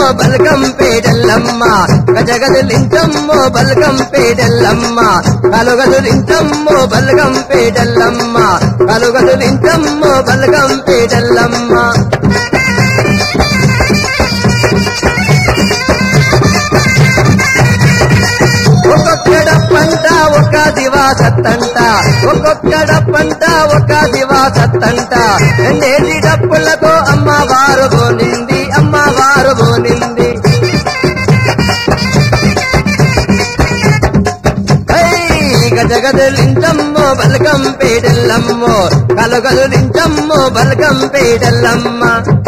బలకం పేడెల్లమ్మ గజగదులించమ్మో బలకం పేడెల్లమ్మ కలుగదులించమ్మో బలకం పేడెల్లమ్మ కలుగదులించమ్మో బలకం పేడెల్లమ్మ ఒక్కొక్కడ పంట ఒక దివాసత్తంట ఒక్కొక్కడ పంట ఒక దివాసత్తంట రెండేసి డప్పులతో అమ్మవారు బోనింది అమ్మవారు బోనింది గజగదులించమ్మో బలకం పేడెల్లమ్మో కలుగదులించమ్మో బలకం పేడెల్లమ్మ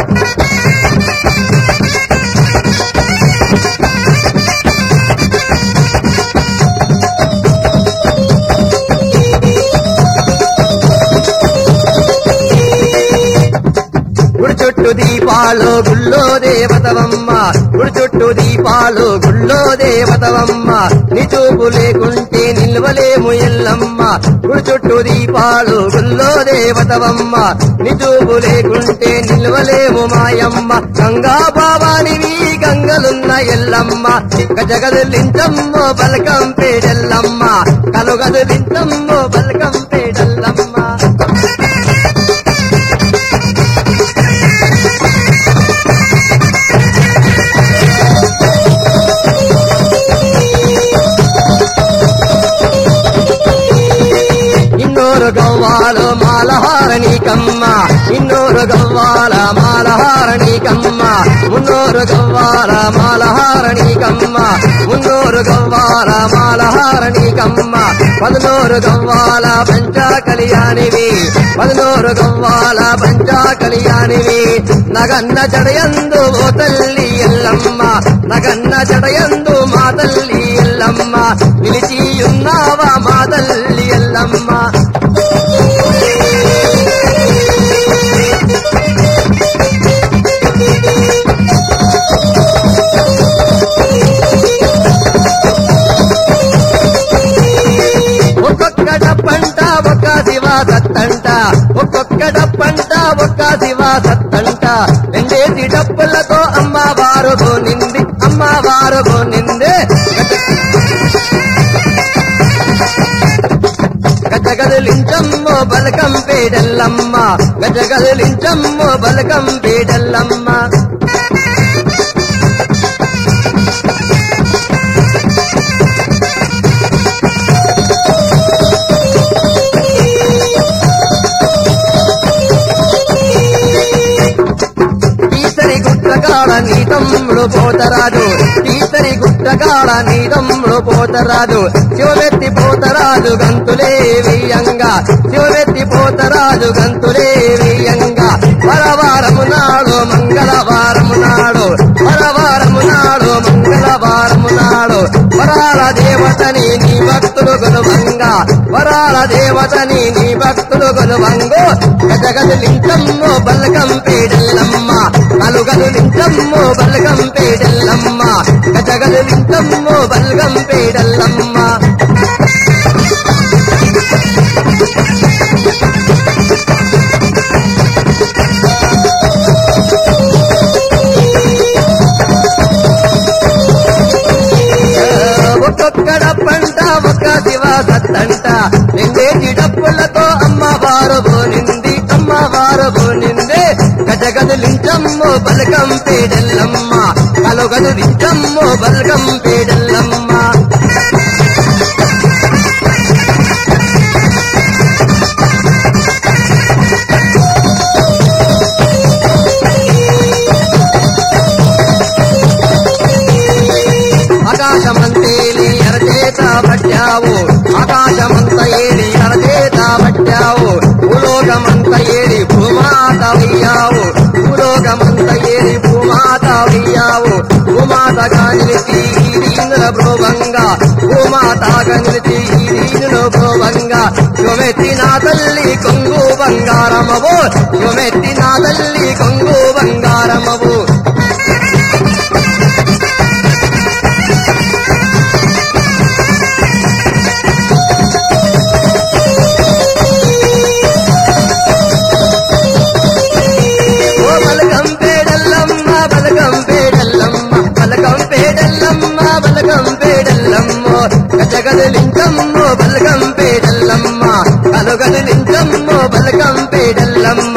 గుడి చుట్టూ దీపాలు గుళ్ళో దేవతవమ్మ గుడి చుట్టూ దీపాలు గుళ్ళో దేవతవమ్మ నీ చూపు లేకుంటే నిల్వలేము ఎల్లమ్మ గుడి చుట్టూ దీపాలు గుళ్ళో దేవతవమ్మ నీ చూపు లేకుంటే నిల్వలేము మాయమ్మ గంగా భావానివి గంగలున్న ఎల్లమ్మ గజగదులించమ్మో బలకం పేడెల్లమ్మ కలుగదులించమ్మో బలకం పేడెల్లమ్మ ಇನ್ನೂರು ಗವ್ವಾಲು ಮಾಲಹಾರಣಿ ಕಮ್ಮ ಇನ್ನೂರು ಗವ್ವಾಲ ಮಾಲಹಾರಣಿ ಕಮ್ಮ ಮುನ್ನೂರು ಗವ್ವಾಲ ಮಾಲಹಾರಣಿ ಕಮ್ಮ ಮುನ್ನೂರು ಗವ್ವಾಲ ಮಾಲಹಾರಣಿ ಕಮ್ಮ పదనూరు గవ్వాల పంచా కళ్యాణివి పదనూరు గవ్వాల పంచా కళ్యాణివి నగన్న జడయందు ఓ తల్లి ఎల్లమ్మ నగన్న జడయందు మా తల్లి ఎల్లమ్మ నిలిచియున్నావా మా తల్లి ఎల్లమ్మ ఒక్కొక్కడ పంట ఒక శివా సత్తంట ఒక్కొక్కడ పంట ఒక శివా సత్తంట రెండేసి డప్పులతో అమ్మవారు గోనింది అమ్మవారు గోనింది గజగదులించమ్మో బలకం పేడల్లమ్మ గజగదులించమ్మో బలకం పేడల్లమ్మ ఈతరి గుట్టగాడ నీ తమ్ముడు పోతరాదు ఈతరి గుట్టగాడ నీ తమ్ముడు పోతరాదు శివమెత్తి పోతరాదు గంతులే వెయ్యంగా శివమెత్తి పోతరాదు గంతులే వెయ్యంగా పరవారము నాడు మంగళవారము నాడు పరవారము నాడు మంగళవారము నాడు వరాల దేవతని నీ భక్తులు గొలువంగా వరాల దేవతని నీ భక్తులు గొలువంగో గజగదులించమ్మో బలకం పేడల్లమ్మ కలుగదులించమ్మో బలగం పేడల్లమ్మ గజగదులించమ్మో బలగం పేడల్లమ్మ ఒక్కొక్కడ పంట ఒక శివా సత్తంట రెండేటి డప్పులతో అమ్మవారు బోనింది అమ్మవారు బోనింది గజగదులించమ్మో బలగం పేడల్లమ్మ కలుగదులించమ్మో బలగం పేడల్లమ్మ ఆకాశమంతేలి ఎరచేత పట్టావు ఆకాశమంత ఏలి ఎరచేత పట్టావు భూలోకమంత ఏలి భూమాత వయ్యావు భూలోకమంత ఏలి భూమాత వయ్యావు భూమాతగా నిలిచి ఈ దీనుల భ్రువంగా భూమాతగా నిలిచి ఈ దీనుల భ్రువంగా యువమెత్తి నా తల్లి కొంగు బంగారమవు యువమెత్తి నా తల్లి కొంగు బంగారమవు ఓ బలగం పేడల్లమ్మ బలగం పేడల్లమ్మ కలుగదిలించమ్మో బలగం పేడల్లమ్మ కలుగదిలించమ్మో బలగం పేడల్లమ్మ